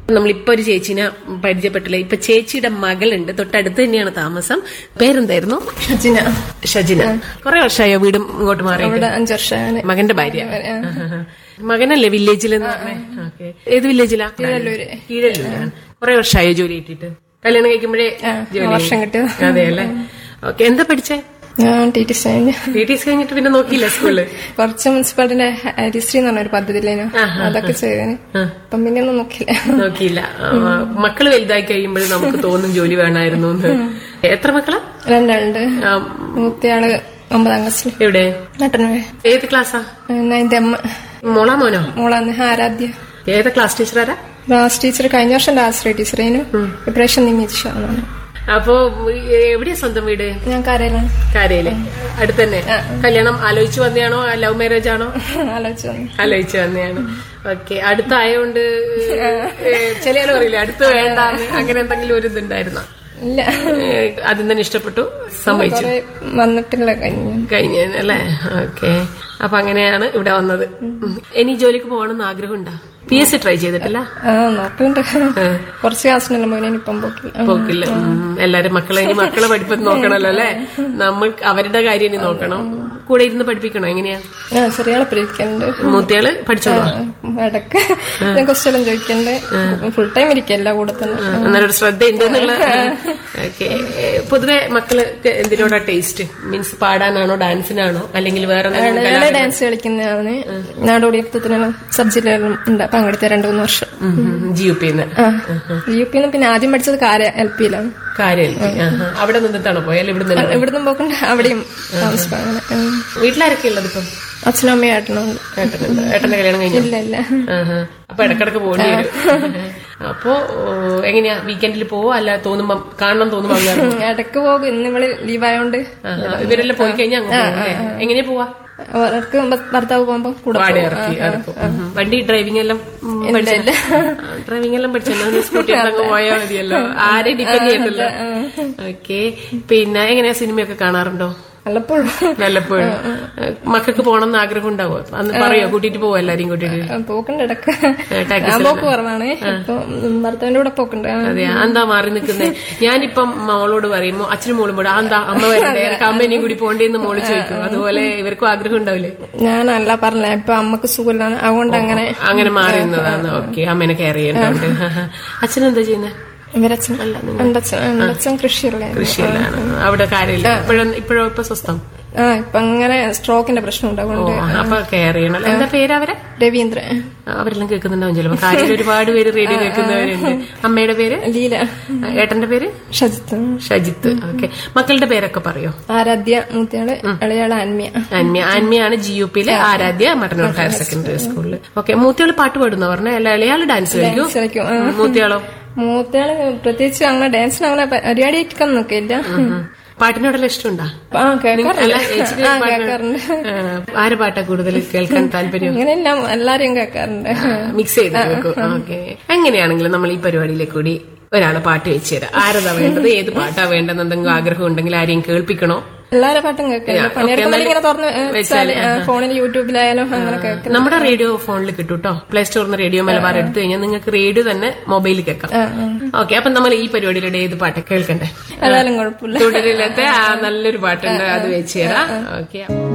നമ്മളിപ്പോ ഒരു ചേച്ചിനെ പരിചയപ്പെട്ടില്ല ഇപ്പൊ ചേച്ചിയുടെ മകളുണ്ട് തൊട്ടടുത്ത് തന്നെയാണ് താമസം പേരെന്തായിരുന്നു ഷജിന ഷജിന കുറെ വർഷമായോ വീടും ഇങ്ങോട്ട് മാറി ഇവിടെ അഞ്ചു വർഷം മകന്റെ ഭാര്യ മകനല്ലേ വില്ലേജിൽ ഏത് വില്ലേജിലാ കീഴല്ലൂര്. കീഴല്ലൂരാണ് കുറെ വർഷമായോ ജോലി കിട്ടിയിട്ട് കല്യാണം കഴിക്കുമ്പോഴേ ജോലി വർഷം കിട്ടിയത്. അതെ അല്ലേ ഓക്കെ എന്താ പഠിച്ചേ ഞാൻ ടി ടി സി കഴിഞ്ഞു ടി ടി സി കഴിഞ്ഞിട്ട് പിന്നെ നോക്കിയില്ല സ്കൂളില് കുറച്ച് മുനിസിപ്പാലിറ്റിന്റെ ഹരിശ്രീ എന്ന് പറഞ്ഞൊരു പദ്ധതിയിലേനു അതൊക്കെ ചെയ്തേന് അപ്പം പിന്നെ ഒന്നും നോക്കില്ല നോക്കിയില്ല ആ, മക്കള് വലുതായി കഴിയുമ്പോഴും നമുക്ക് തോന്നും ജോലി വേണമായിരുന്നു എന്ന് എത്ര മക്കളാ രണ്ടാളുണ്ട് ആ, മൂത്തയാള് ഒമ്പതാം ക്ലാസ്സിൽ എവിടെ നട്ടനുവേ ഏത് ക്ലാസ്സാ നയൻത് അമ്മ മോളാ മോനോ മോളാന്ന് ആരാധ്യ ഏതാ ക്ലാസ് ടീച്ചറാരാ ക്ലാസ് ടീച്ചർ കഴിഞ്ഞ വർഷം ആശ്രയ ടീച്ചറേനു ഇപ്രാവശ്യം നിമിഷ അപ്പോ എവിടെയാ സ്വന്തം വീട് ഞാൻ കരയിലാണ് കാരയില് അടുത്തന്നെ കല്യാണം ആലോചിച്ച് വന്നയാണോ ലവ് മാരേജ് ആണോ ആലോചിച്ചു വന്നു ആലോചിച്ച് വന്നതാണ് ഓക്കെ അടുത്തായോണ്ട് ചില ആൾ പറയില്ലേ അടുത്ത് വേണ്ട അങ്ങനെ എന്തെങ്കിലും ഒരു ഇതുണ്ടായിരുന്നോ ഇല്ല ആദ്യം തന്നെ ഇഷ്ടപ്പെട്ടു സമ്മതിച്ചു കുറെ വന്നിട്ടില്ല കഴിഞ്ഞു കഴിഞ്ഞ അല്ലേ ഓക്കെ അപ്പൊ അങ്ങനെയാണ് ഇവിടെ വന്നത് ഉം. ഇനി ജോലിക്ക് പോകണമെന്ന് ആഗ്രഹമുണ്ടോ പി എസ് സി ട്രൈ ചെയ്തിട്ടില്ല ആ നോക്കുന്നുണ്ട് കുറച്ച് ക്ലാസ്സിനെല്ലാം പോയി ഇപ്പം പോക്കില്ല പോക്കില്ല ഉം. എല്ലാരും മക്കളെ ഇനി മക്കളെ പഠിപ്പ് നോക്കണല്ലോ അല്ലെ നമ്മൾ അവരുടെ കാര്യം ഇനി നോക്കണം കൂടെ ഇരുന്ന് പഠിപ്പിക്കണോ എങ്ങനെയാ ആ ചെറിയ ആളെ പഠിക്കലുണ്ട് മൂത്തയാള് പഠിച്ചോളൂ ഇടക്ക് ക്വസ്റ്റ്യൻ ചോദിക്കണ്ട് ഫുൾ ടൈം ഇരിക്കല്ല കൂടെ തന്നെ എന്നാലൊരു ശ്രദ്ധ ഉണ്ട് എന്നുള്ള ഓക്കെ പൊതുവെ മക്കള് എന്തിനോടാ ടേസ്റ്റ് മീൻസ് പാടാനാണോ ഡാൻസിനാണോ അല്ലെങ്കിൽ വേറെ എന്തെങ്കിലും കലാ- ഇളയ ഡാൻസ് കളിക്കുന്നതാണ് നാടോടി നൃത്തത്തിനെല്ലാം സബ് ജില്ലയിലും ഉണ്ട് പങ്കെടുത്ത രണ്ടു മൂന്ന് വർഷം ഉം, ഉം, ജി യു പിന്ന് ആ യു പിന്ന് പിന്നെ ആദ്യം പഠിച്ചത് കാര എൽ പിയിലാണ് കാര്യം അവിടെ നിന്നിട്ടാണോ പോയാൽ ഇവിടെ നിന്ന് ഇവിടുന്ന് പോക്കണ്ട് അവിടെയും താമസിക്കും അങ്ങനെ ഉം. വീട്ടിലാരൊക്കെ ഉള്ളത് ഇപ്പം അച്ഛനും അമ്മയും ഏട്ടനും ഏട്ടനുണ്ട് ഏട്ടന്റെ കല്യാണം കഴിഞ്ഞു ഇല്ല ഇല്ല ആഹാ. അപ്പൊ ഇടക്കിടക്ക് പോകേണ്ടി വരും അപ്പോ ഓ, എങ്ങനെയാ വീക്കെൻഡിൽ പോവോ അല്ല തോന്നുമ്പോ കാണണം തോന്നുമ്പോ അങ്ങ് ഇറങ്ങും? ഇടക്ക് പോകും ഇന്ന് ഇവള് ലീവായോണ്ട് ആഹാ. ഇവരെല്ലാം പോയി കഴിഞ്ഞാൽ അങ്ങ് പോകും അല്ലേ? എങ്ങനെയാ പോവാ അവർക്ക് ഭർത്താവ് പോകുമ്പോ കൂടെ വാടി പോകും. ഇറക്കി ഇറക്കും ഉം. വണ്ടി ഡ്രൈവിംഗ് എല്ലാം ഉം, പഠിച്ചല്ലോ ഡ്രൈവിംഗ് എല്ലാം പഠിച്ചല്ലോ സ്കൂട്ടി അങ്ങ് പോയാൽ മതിയല്ലോ ആരെ ഡിപ്പെൻഡ് ചെയ്യണ്ടല്ലോ ഓക്കെ പിന്നെ എങ്ങനെയാ സിനിമയൊക്കെ കാണാറുണ്ടോ വല്ലപ്പോഴും വല്ലപ്പോഴും മക്കൾക്ക് പോകണം എന്ന് ആഗ്രഹം ഉണ്ടാവോ അന്ന് പറയോ കൂട്ടിട്ട് പോവോ എല്ലാരെയും കൂട്ടിട്ട് പോക്കുണ്ട് ഇടക്ക് ടാക്സി ഞാൻ പോക്ക് കുറവാണ് ഇപ്പൊ ഭർത്താവിന്റെ കൂടെ പോക്കുണ്ട് ആ. അതെ എന്താ മാറി നിൽക്കുന്നേ ഞാനിപ്പം മോളോട് പറയുമ്പോ അച്ഛനും മോളും കൂടെ എന്താ അമ്മ വരണ്ടേ എനിക്ക് അമ്മേനെയും കൂടി പോണ്ടേന്ന് മോള് ചോദിക്കും അതുപോലെ ഇവർക്കും ആഗ്രഹം ഉണ്ടാവില്ലേ ഞാനല്ല പറഞ്ഞ ഇപ്പൊ അമ്മക്ക് സുഖമില്ലാണ് അതുകൊണ്ട് അങ്ങനെ അങ്ങനെ മാറി നിന്നതാണ് ഓക്കെ അമ്മേനെ കെയർ ചെയ്യണ്ടോണ്ട് അച്ഛനെന്താ ചെയ്യുന്നത് ഇവരച്ഛൻ എന്റെ അച്ഛൻ എന്റെ അച്ഛൻ കൃഷിയുള്ള കൃഷിയിലാണ് അവിടെ കാര്യമില്ല ഇപ്പോഴും ഇപ്പോഴും ഇപ്പൊ സ്വസ്ഥം ആ ഇപ്പൊ അങ്ങനെ സ്ട്രോക്കിന്റെ പ്രശ്നം ഉണ്ട് ഓ അതുകൊണ്ട് അപ്പൊ കെയർ ചെയ്യണം എന്താ പേര് അവരെ രവീന്ദ്ര അവരെല്ലാം കേൾക്കുന്നുണ്ടാവും ചിലപ്പോ കാര്യം ഒരുപാട് പേര് റേഡിയോ കേൾക്കുന്നവരുണ്ട് അമ്മയുടെ പേര് ലീല ഏട്ടന്റെ പേര് ഷജിത്ത് ഷജിത്ത് ഓക്കെ മക്കളുടെ പേരൊക്കെ പറയോ ആരാധ്യ മൂത്തയാള് ഇളയാള് ആൻമിയ ആൻമിയ ആൻമിയാണ് ജി യു പിയിലെ ആരാധ്യ മട്ടന്നൂർ ഹയർ സെക്കൻഡറി സ്കൂളിൽ ഓക്കെ മൂത്തയാള് പാട്ട് പാടുന്ന പറഞ്ഞ അല്ല ഇളയാള് ഡാൻസ് കളിക്കും കളിക്കും ആ. മൂത്തയാളോ മൂത്തയാള് പ്രത്യേകിച്ച് അങ്ങനെ ഡാൻസിന് അങ്ങനെ പരിപാടിയായിട്ടൊക്കെ നിൽക്കില്ല പാട്ടിനോടെല്ലാം ഇഷ്ടമുണ്ടാ ആ കേൾക്കാറുണ്ട് അല്ല, ചേച്ചിക്ക് ആ പാട്ട്- കേൾക്കാറുണ്ട് ആ, ആരെ പാട്ടാ കൂടുതൽ കേൾക്കാൻ താല്പര്യം അങ്ങനെയെല്ലാം എല്ലാരെയും കേൾക്കാറുണ്ട് മിക്സ് ചെയ്ത് വെക്കും ഓക്കെ എങ്ങനെയാണെങ്കിലും നമ്മൾ ഈ പരിപാടിയിലേക്ക് കൂടി ഒരാളെ പാട്ട് വെച്ച് തരാം ആരതാ വേണ്ടത് ഏത് പാട്ടാ വേണ്ടതെന്ന് എന്തെങ്കിലും ആഗ്രഹം ഉണ്ടെങ്കിൽ ആരെയും കേൾപ്പിക്കണോ എല്ലാരെ പാട്ടും കേൾക്കില്ല പണിയെടുക്കുമ്പോൾ ഇങ്ങനെ തുറന്ന് വെച്ചാല് ഫോണിൽ യൂട്യൂബിലായാലും അങ്ങനെ കേൾക്കും നമ്മുടെ റേഡിയോ ഫോണിൽ കിട്ടും കേട്ടോ പ്ലേ സ്റ്റോറിൽ നിന്ന് റേഡിയോ മലബാർ എടുത്തു കഴിഞ്ഞാൽ നിങ്ങൾക്ക് റേഡിയോ തന്നെ മൊബൈലിൽ കേൾക്കാം ഓക്കെ അപ്പൊ നമ്മൾ ഈ പരിപാടിയിലൂടെ ഏത് പാട്ട് കേൾക്കണ്ടേ ഏതായാലും കുഴപ്പമില്ല തുടരിലത്തെ ആ നല്ലൊരു പാട്ടുണ്ട് അത് വെച്ച് തരാം ഓക്കെ